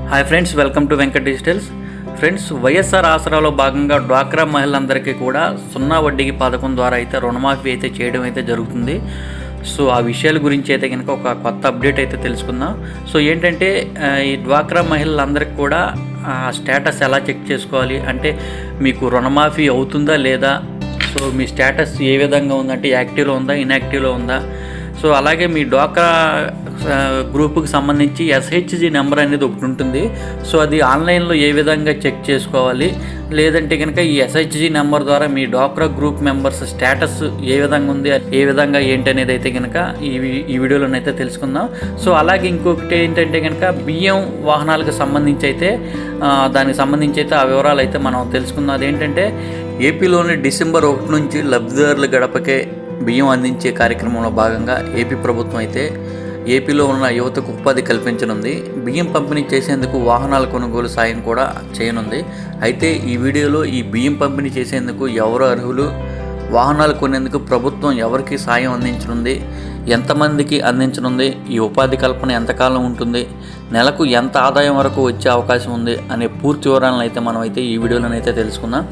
hi friends welcome to Venkat digitals friends YSR ఆసరాలో భాగంగా డ్వాక్రా మహిళలందరికీ కూడా సున్నా వడ్డీకి పథకం ద్వారా అయితే రుణమాఫీ అయితే చేయడం అయితే జరుగుతుంది సో ఆ విషయాల గురించి అయితే కనుక ఒక కొత్త అప్డేట్ అయితే తెలుసుకుందాం సో ఏంటంటే ఆ, ఈ డ్వాక్రా మహిళలందరికీ కూడా ఆ స్టేటస్ ఎలా చెక్ చేసుకోవాలి అంటే మీకు రుణమాఫీ అవుతుందా లేదా సో మీ స్టేటస్ ఏ విధంగా ఉందంటే యాక్టివ్లో ఉందా ఇన్యాక్టివ్లో ఉందా సో అలాగే మీ డోక్రా ఆ, గ్రూపుకి సంబంధించి ఎస్హెచ్జి నెంబర్ అనేది ఒకటి ఉంటుంది సో అది ఆన్లైన్లో ఏ విధంగా చెక్ చేసుకోవాలి లేదంటే కనుక ఈ ఎస్హెచ్జి నెంబర్ ద్వారా మీ డోక్రా గ్రూప్ మెంబర్స్ స్టేటస్ ఏ విధంగా ఉంది ఏ విధంగా ఏంటి అనేది అయితే కనుక ఈ వి- ఈ వీడియోలోనైతే తెలుసుకుందాం సో అలాగే ఇంకొకటి ఏంటంటే కనుక బియ్యం వాహనాలకు సంబంధించి అయితే ఆ, దానికి సంబంధించి అయితే ఆ వివరాలు అయితే మనం తెలుసుకుందాం అదేంటంటే ఏపీలోని డిసెంబర్ ఒకటి నుంచి లబ్ధిదారుల గడపకే బియ్యం అందించే కార్యక్రమంలో భాగంగా ఏపీ ప్రభుత్వం అయితే ఏపీలో ఉన్న యువతకు ఉపాధి కల్పించనుంది బియ్యం పంపిణీ చేసేందుకు వాహనాల కొనుగోలు సాయం కూడా చేయనుంది అయితే ఈ వీడియోలో ఈ బియ్యం పంపిణీ చేసేందుకు ఎవరు అర్హులు వాహనాలు కొనేందుకు ప్రభుత్వం ఎవరికి సాయం అందించనుంది ఎంతమందికి అందించనుంది ఈ ఉపాధి కల్పన ఎంతకాలం ఉంటుంది నెలకు ఎంత ఆదాయం వరకు వచ్చే అవకాశం ఉంది అనే పూర్తి వివరాలను అయితే మనం అయితే ఈ వీడియోలోనైతే తెలుసుకుందాం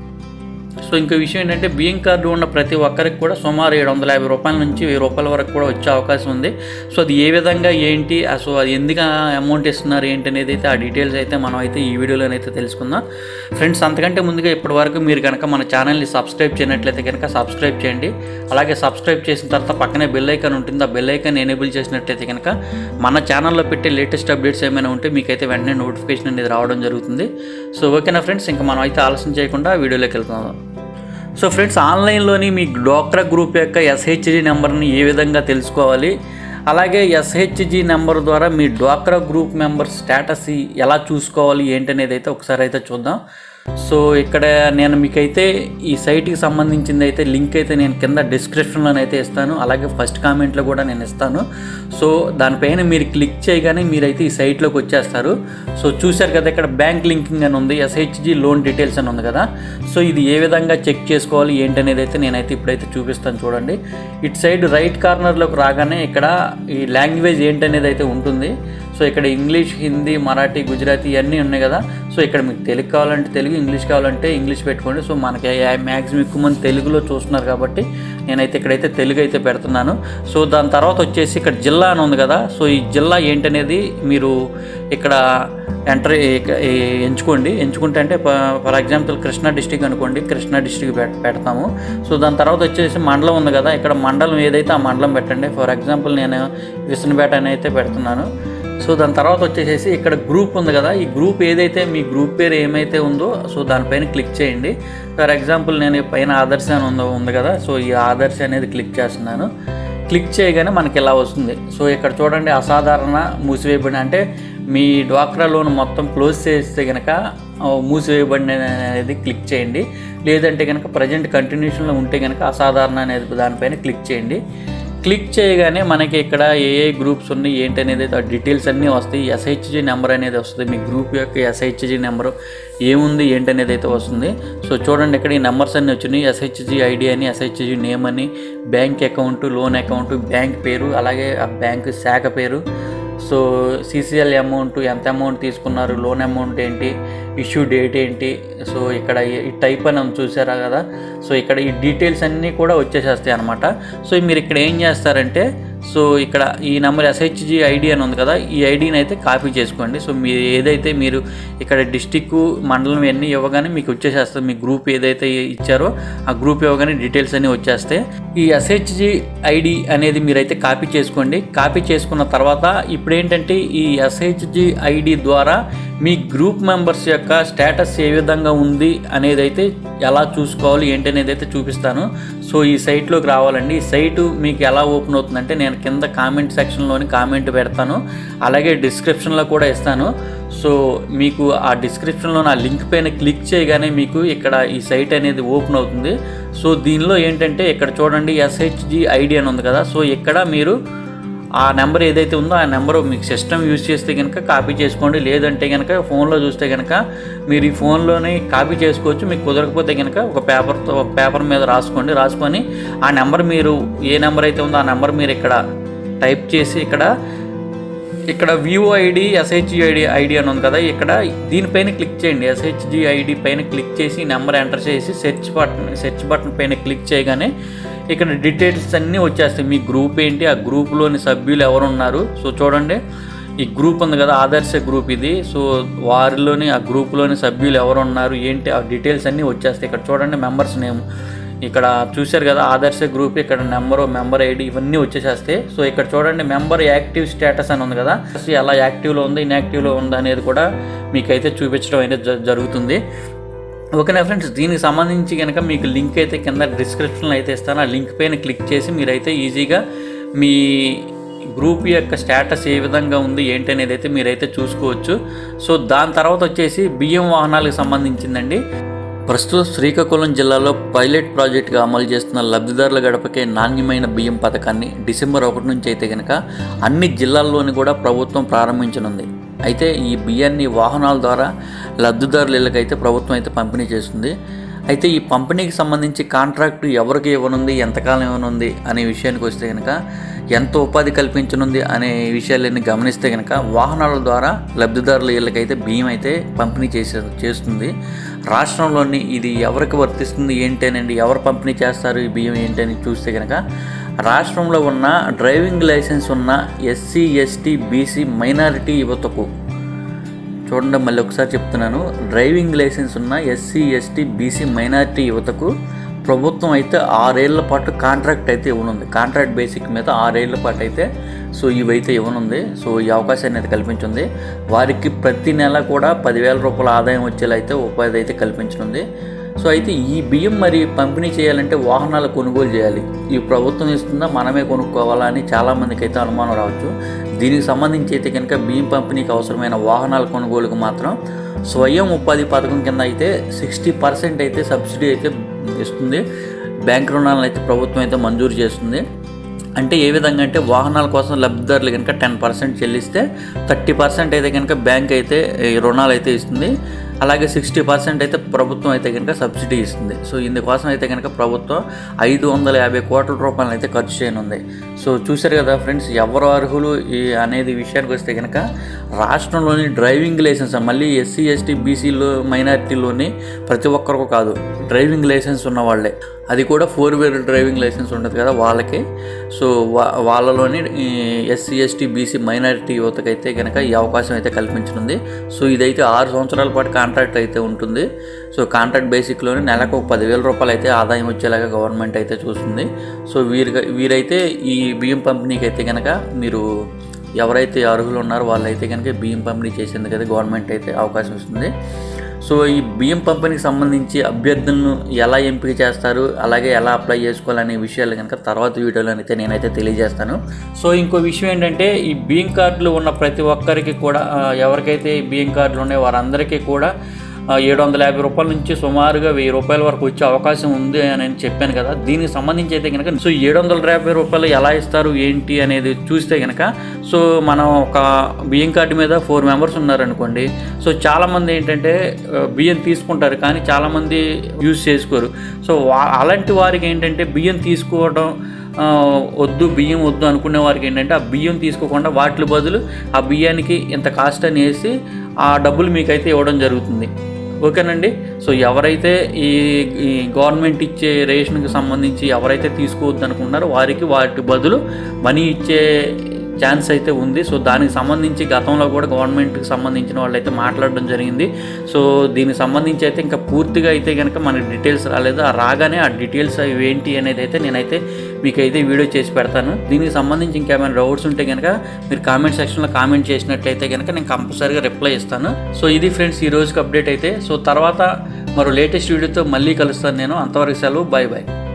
సో ఇంకో విషయం ఏంటంటే బియ్యం కార్డు ఉన్న ప్రతి ఒక్కరికి కూడా సుమారు ఏడు వందల యాభై రూపాయల నుంచి వెయ్యి రూపాయల వరకు కూడా వచ్చే అవకాశం ఉంది సో అది ఏ విధంగా ఏంటి ఆ సో అది ఎందుకు అమౌంట్ ఇస్తున్నారు ఏంటి అనేది అయితే ఆ డీటెయిల్స్ అయితే మనం అయితే ఈ వీడియోలోనైతే తెలుసుకుందాం ఫ్రెండ్స్ అంతకంటే ముందుగా ఇప్పటి వరకు మీరు కనుక మన ఛానల్ని సబ్స్క్రైబ్ చేయనట్లయితే కనుక సబ్స్క్రైబ్ చేయండి అలాగే సబ్స్క్రైబ్ చేసిన తర్వాత పక్కనే బెల్ ఐకాన్ ఉంటుంది ఆ బెల్ ఐకాన్ ఎనేబుల్ చేసినట్లయితే కనుక మన ఛానల్లో పెట్టే లేటెస్ట్ అప్డేట్స్ ఏమైనా ఉంటే మీకైతే వెంటనే నోటిఫికేషన్ అనేది రావడం జరుగుతుంది సో ఓకేనా ఫ్రెండ్స్ ఇంకా మనం అయితే ఆలస్యం చేయకుండా వీడియోలోకి వెళ్తున్నాం సో ఫ్రెండ్స్ ఆన్లైన్లోని మీ డోక్రా గ్రూప్ యొక్క ఎస్హెచ్జి నెంబర్ని ఏ విధంగా తెలుసుకోవాలి అలాగే ఎస్హెచ్జి నెంబర్ ద్వారా మీ డ్వాక్రా గ్రూప్ మెంబర్ స్టేటస్ ఎలా చూసుకోవాలి ఏంటనేది అయితే ఒకసారి అయితే చూద్దాం సో ఇక్కడ నేను మీకైతే ఈ సైట్కి సంబంధించింది అయితే లింక్ అయితే నేను కింద డిస్క్రిప్షన్లో అయితే ఇస్తాను అలాగే ఫస్ట్ కామెంట్లో కూడా నేను ఇస్తాను సో దానిపైన మీరు క్లిక్ చేయగానే మీరైతే ఈ సైట్లోకి వచ్చేస్తారు సో చూశారు కదా ఇక్కడ బ్యాంక్ లింకింగ్ అని ఉంది ఎస్హెచ్జి లోన్ డీటెయిల్స్ అని ఉంది కదా సో ఇది ఏ విధంగా చెక్ చేసుకోవాలి ఏంటనేది అయితే నేనైతే ఇప్పుడైతే చూపిస్తాను చూడండి ఇటు సైడ్ రైట్ కార్నర్లోకి రాగానే ఇక్కడ ఈ లాంగ్వేజ్ ఏంటనేది అయితే ఉంటుంది సో ఇక్కడ ఇంగ్లీష్ హిందీ మరాఠీ గుజరాతీ ఇవన్నీ ఉన్నాయి కదా సో ఇక్కడ మీకు తెలుగు కావాలంటే తెలుగు ఇంగ్లీష్ కావాలంటే ఇంగ్లీష్ పెట్టుకోండి సో మనకి మ్యాక్సిమం ఎక్కువ మంది తెలుగులో చూస్తున్నారు కాబట్టి నేనైతే ఇక్కడైతే తెలుగు అయితే పెడుతున్నాను సో దాని తర్వాత వచ్చేసి ఇక్కడ జిల్లా అని ఉంది కదా సో ఈ జిల్లా ఏంటనేది మీరు ఇక్కడ ఎంటర్ ఎంచుకోండి ఎంచుకుంటే అంటే ఫర్ ఎగ్జాంపుల్ కృష్ణా డిస్టిక్ అనుకోండి కృష్ణా డిస్టిక్ పెట్ పెడతాము సో దాని తర్వాత వచ్చేసి మండలం ఉంది కదా ఇక్కడ మండలం ఏదైతే ఆ మండలం పెట్టండి ఫర్ ఎగ్జాంపుల్ నేను విసనపేట అని అయితే పెడుతున్నాను సో దాని తర్వాత వచ్చేసేసి ఇక్కడ గ్రూప్ ఉంది కదా ఈ గ్రూప్ ఏదైతే మీ గ్రూప్ పేరు ఏమైతే ఉందో సో దానిపైన క్లిక్ చేయండి ఫర్ ఎగ్జాంపుల్ నేను ఈ పైన ఆదర్శ అని ఉందో ఉంది కదా సో ఈ ఆదర్శ అనేది క్లిక్ చేస్తున్నాను క్లిక్ చేయగానే మనకి ఇలా వస్తుంది సో ఇక్కడ చూడండి అసాధారణ మూసివేయబడిన అంటే మీ డ్వాక్రా లోన్ మొత్తం క్లోజ్ చేస్తే కనుక మూసివేయబడిన అనేది క్లిక్ చేయండి లేదంటే కనుక ప్రజెంట్ కంటిన్యూషన్లో ఉంటే కనుక అసాధారణ అనేది దానిపైన క్లిక్ చేయండి క్లిక్ చేయగానే మనకి ఇక్కడ ఏ ఏ గ్రూప్స్ ఉన్నాయి ఏంటి అనేది ఆ డీటెయిల్స్ అన్నీ వస్తాయి ఎస్హెచ్జి నెంబర్ అనేది వస్తుంది మీ గ్రూప్ యొక్క ఎస్హెచ్జి నెంబర్ ఏముంది ఏంటి అనేది అయితే వస్తుంది సో చూడండి ఇక్కడ ఈ నెంబర్స్ అన్నీ వచ్చినాయి ఎస్హెచ్జి ఐడి అని ఎస్హెచ్జి నేమ్ అని bank account loan account bank పేరు అలాగే ఆ బ్యాంక్ శాఖ పేరు సో సిసిఎల్ అమౌంట్ ఎంత అమౌంట్ తీసుకున్నారు లోన్ అమౌంట్ ఏంటి ఇష్యూ డేట్ ఏంటి సో ఇక్కడ ఈ టైప్ అని ఉంది చూసారా కదా సో ఇక్కడ ఈ డీటెయిల్స్ అన్నీ కూడా వచ్చేసేస్తాయి అనమాట సో మీరు ఇక్కడ ఏం చేస్తారంటే సో ఇక్కడ ఈ నెంబర్ ఎస్హెచ్జి ఐడి అని ఉంది కదా ఈ ఐడిని అయితే కాపీ చేసుకోండి సో మీరు ఏదైతే మీరు ఇక్కడ డిస్టిక్ మండలం ఇవన్నీ ఇవ్వగానే మీకు వచ్చేసేస్తుంది మీ గ్రూప్ ఏదైతే ఇచ్చారో ఆ గ్రూప్ ఇవ్వగానే డీటెయిల్స్ అన్నీ వచ్చేస్తాయి ఈ ఎస్హెచ్జి ఐడి అనేది మీరైతే కాపీ చేసుకోండి కాపీ చేసుకున్న తర్వాత ఇప్పుడు ఏంటంటే ఈ ఎస్హెచ్జి ఐడి ద్వారా మీ గ్రూప్ మెంబర్స్ యొక్క స్టేటస్ ఏ విధంగా ఉంది అనేది అయితే ఎలా చూసుకోవాలి ఏంటి అనేది అయితే చూపిస్తాను సో ఈ సైట్లోకి రావాలండి ఈ సైటు మీకు ఎలా ఓపెన్ అవుతుందంటే నేను కింద కామెంట్ సెక్షన్లోని కామెంట్ పెడతాను అలాగే డిస్క్రిప్షన్లో కూడా ఇస్తాను సో మీకు ఆ డిస్క్రిప్షన్లో నా లింక్ పైన క్లిక్ చేయగానే మీకు ఇక్కడ ఈ సైట్ అనేది ఓపెన్ అవుతుంది సో దీనిలో ఏంటంటే ఇక్కడ చూడండి ఎస్హెచ్జి ఐడి అని ఉంది కదా సో ఇక్కడ మీరు ఆ నెంబర్ ఏదైతే ఉందో ఆ నెంబర్ మీకు సిస్టమ్ యూజ్ చేస్తే కనుక కాపీ చేసుకోండి లేదంటే కనుక ఫోన్లో చూస్తే కనుక మీరు ఈ ఫోన్లోనే కాపీ చేసుకోవచ్చు మీకు కుదరకపోతే కనుక ఒక పేపర్తో ఒక పేపర్ మీద రాసుకోండి రాసుకొని ఆ నెంబర్ మీరు ఏ నెంబర్ అయితే ఉందో ఆ నెంబర్ మీరు ఇక్కడ టైప్ చేసి ఇక్కడ ఇక్కడ VO ID SHG ID ID అని ఉంది కదా ఇక్కడ దీనిపైన క్లిక్ చేయండి ఎస్హెచ్జి ఐడి పైన క్లిక్ చేసి నెంబర్ ఎంటర్ చేసి సెర్చ్ బటన్ సెర్చ్ బటన్ పైన క్లిక్ చేయగానే ఇక్కడ డీటెయిల్స్ అన్నీ వచ్చేస్తాయి మీ గ్రూప్ ఏంటి ఆ గ్రూప్లోని సభ్యులు ఎవరు ఉన్నారు సో చూడండి ఈ గ్రూప్ ఉంది కదా ఆదర్శ గ్రూప్ ఇది సో వారిలోని ఆ గ్రూప్లోని సభ్యులు ఎవరు ఉన్నారు ఏంటి ఆ డీటెయిల్స్ అన్నీ వచ్చేస్తాయి ఇక్కడ చూడండి మెంబర్స్ నేమ్ ఇక్కడ చూశారు కదా ఆదర్శ గ్రూప్ ఇక్కడ నెంబర్ మెంబర్ ఐడి ఇవన్నీ వచ్చేసేస్తాయి సో ఇక్కడ చూడండి మెంబర్ యాక్టివ్ స్టేటస్ అని ఉంది కదా అసలు ఎలా యాక్టివ్లో ఉంది ఇన్యాక్టివ్లో ఉంది అనేది కూడా మీకైతే చూపించడం అయితే జ- జరుగుతుంది ఓకేనా ఫ్రెండ్స్ దీనికి సంబంధించి కనుక మీకు లింక్ అయితే కింద డిస్క్రిప్షన్లో అయితే ఇస్తాను ఆ లింక్ పైన క్లిక్ చేసి మీరైతే ఈజీగా మీ గ్రూప్ యొక్క స్టేటస్ ఏ విధంగా ఉంది ఏంటి అనేది అయితే మీరైతే చూసుకోవచ్చు సో దాని తర్వాత వచ్చేసి బియ్యం వాహనాలకు సంబంధించిందండి ప్రస్తుతం శ్రీకాకుళం జిల్లాలో పైలట్ ప్రాజెక్టుగా అమలు చేస్తున్న లబ్ధిదారుల గడపకే నాణ్యమైన బియ్యం పథకాన్ని డిసెంబర్ ఒకటి నుంచి అయితే కనుక అన్ని జిల్లాల్లోని కూడా ప్రభుత్వం ప్రారంభించనుంది అయితే ఈ బియ్యాన్ని వాహనాల ద్వారా లబ్ధిదారుల ఇళ్ళకైతే ప్రభుత్వం అయితే పంపిణీ చేస్తుంది అయితే ఈ పంపిణీకి సంబంధించి కాంట్రాక్ట్ ఎవరికి ఇవ్వనుంది ఎంతకాలం ఇవ్వనుంది అనే విషయానికి వస్తే కనుక ఎంత ఉపాధి కల్పించనుంది అనే విషయాలన్నీ గమనిస్తే కనుక వాహనాల ద్వారా లబ్ధిదారుల ఇళ్ళకైతే బియ్యం అయితే పంపిణీ చేసే చేస్తుంది రాష్ట్రంలోని ఇది ఎవరికి వర్తిస్తుంది ఏంటేనండి ఎవరు పంపిణీ చేస్తారు ఈ బియ్యం ఏంటని చూస్తే కనుక రాష్ట్రంలో ఉన్న డ్రైవింగ్ లైసెన్స్ ఉన్న ఎస్సీ ఎస్టీ బీసీ మైనారిటీ యువతకు చూడండి మళ్ళీ ఒకసారి చెప్తున్నాను డ్రైవింగ్ లైసెన్స్ ఉన్న ఎస్సీ ఎస్టీ బీసీ మైనారిటీ యువతకు ప్రభుత్వం అయితే ఆరేళ్ల పాటు కాంట్రాక్ట్ అయితే ఇవ్వనుంది కాంట్రాక్ట్ బేసిక్ మీద ఆరేళ్ల పాటు అయితే సో ఇవైతే ఇవ్వనుంది సో ఈ అవకాశాన్ని అయితే కల్పించింది వారికి ప్రతి నెల కూడా పదివేల రూపాయల ఆదాయం వచ్చేలా అయితే ఉపాధి అయితే కల్పించనుంది సో అయితే ఈ బియ్యం మరి పంపిణీ చేయాలంటే వాహనాలు కొనుగోలు చేయాలి ఈ ప్రభుత్వం ఇస్తుందా మనమే కొనుక్కోవాలా అని చాలామందికి అయితే అనుమానం రావచ్చు దీనికి సంబంధించి అయితే కనుక బియ్యం పంపిణీకి అవసరమైన వాహనాల కొనుగోలుకు మాత్రం స్వయం ఉపాధి పథకం కింద అయితే సిక్స్టీ పర్సెంట్ అయితే సబ్సిడీ అయితే ఇస్తుంది బ్యాంక్ రుణాలను అయితే ప్రభుత్వం అయితే మంజూరు చేస్తుంది అంటే ఏ విధంగా అంటే వాహనాల కోసం లబ్ధిదారులు కనుక టెన్ పర్సెంట్ చెల్లిస్తే థర్టీ పర్సెంట్ అయితే కనుక బ్యాంక్ అయితే ఈ రుణాలు అయితే ఇస్తుంది అలాగే సిక్స్టీ పర్సెంట్ అయితే ప్రభుత్వం అయితే కనుక సబ్సిడీ ఇస్తుంది సో ఇందుకోసం అయితే కనుక ప్రభుత్వం ఐదు వందల యాభై కోట్ల రూపాయలు అయితే ఖర్చు చేయనుంది సో చూశారు కదా ఫ్రెండ్స్ ఎవరు అర్హులు ఈ అనేది విషయానికి వస్తే కనుక రాష్ట్రంలోని డ్రైవింగ్ లైసెన్స్ మళ్ళీ ఎస్సీ ఎస్టీ బీసీలో మైనారిటీలోని ప్రతి ఒక్కరికి కాదు డ్రైవింగ్ లైసెన్స్ ఉన్న వాళ్ళే అది కూడా ఫోర్ వీలర్ డ్రైవింగ్ లైసెన్స్ ఉండదు కదా వాళ్ళకి సో వా వాళ్ళలోని ఎస్సీ ఎస్టీ బీసీ మైనారిటీ యువతకైతే కనుక ఈ అవకాశం అయితే కల్పించనుంది సో ఇదైతే ఆరు సంవత్సరాల పాటు కాంట్రాక్ట్ అయితే ఉంటుంది సో కాంట్రాక్ట్ బేసిక్లోనే నెలకు ఒక పదివేల రూపాయలు అయితే ఆదాయం వచ్చేలాగా గవర్నమెంట్ అయితే చూస్తుంది సో వీరి వీరైతే ఈ బియ్యం పంపిణీకి అయితే కనుక మీరు ఎవరైతే అర్హులు ఉన్నారో వాళ్ళైతే కనుక బియ్యం పంపిణీ చేసేందుకు అయితే గవర్నమెంట్ అయితే అవకాశం ఇస్తుంది సో ఈ బియ్యం పంపిణీకి సంబంధించి అభ్యర్థులను ఎలా ఎంపిక చేస్తారు అలాగే ఎలా అప్లై చేసుకోవాలనే విషయాలు కనుక తర్వాత వీడియోలో అయితే నేనైతే తెలియజేస్తాను సో ఇంకో విషయం ఏంటంటే ఈ బియ్యం కార్డులు ఉన్న ప్రతి ఒక్కరికి కూడా ఆ, ఎవరికైతే ఈ బియ్యం కార్డులు ఉన్నాయో వారందరికీ కూడా ఏడు వందల యాభై రూపాయల నుంచి సుమారుగా వెయ్యి రూపాయల వరకు వచ్చే అవకాశం ఉంది అని నేను చెప్పాను కదా దీనికి సంబంధించి అయితే కనుక సో ఏడు వందల యాభై రూపాయలు ఎలా ఇస్తారు ఏంటి అనేది చూస్తే కనుక సో మనం ఒక బియ్యం కార్డు మీద ఫోర్ మెంబర్స్ ఉన్నారనుకోండి సో చాలామంది ఏంటంటే ఆ, బియ్యం తీసుకుంటారు కానీ చాలామంది యూజ్ చేసుకోరు సో వా అలాంటి వారికి ఏంటంటే బియ్యం తీసుకోవడం ఆ, వద్దు బియ్యం వద్దు అనుకునే వారికి ఏంటంటే ఆ బియ్యం తీసుకోకుండా వాటి బదులు ఆ బియ్యానికి ఇంత కాస్ట్ అని వేసి ఆ డబ్బులు మీకైతే ఇవ్వడం జరుగుతుంది ఓకేనండి సో ఎవరైతే ఈ ఈ గవర్నమెంట్ ఇచ్చే రేషన్కి సంబంధించి ఎవరైతే తీసుకోవద్దు అనుకున్నారో వారికి వాటి బదులు మనీ ఇచ్చే ఛాన్స్ అయితే ఉంది సో దానికి సంబంధించి గతంలో కూడా గవర్నమెంట్కి సంబంధించిన వాళ్ళు అయితే మాట్లాడడం జరిగింది సో దీనికి సంబంధించి అయితే ఇంకా పూర్తిగా అయితే కనుక మనకి డీటెయిల్స్ రాలేదు ఆ రాగానే ఆ డీటెయిల్స్ అవి ఏంటి అనేది అయితే నేనైతే మీకు అయితే వీడియో చేసి పెడతాను దీనికి సంబంధించి ఇంకేమైనా డౌట్స్ ఉంటే కనుక మీరు కామెంట్ సెక్షన్లో కామెంట్ చేసినట్లయితే కనుక నేను కంపల్సరీగా రిప్లై ఇస్తాను సో ఇది ఫ్రెండ్స్ ఈ రోజుకి అప్డేట్ అయితే సో తర్వాత మరో లేటెస్ట్ వీడియోతో మళ్ళీ కలుస్తాను నేను అంతవరకు సెలవు బాయ్ బాయ్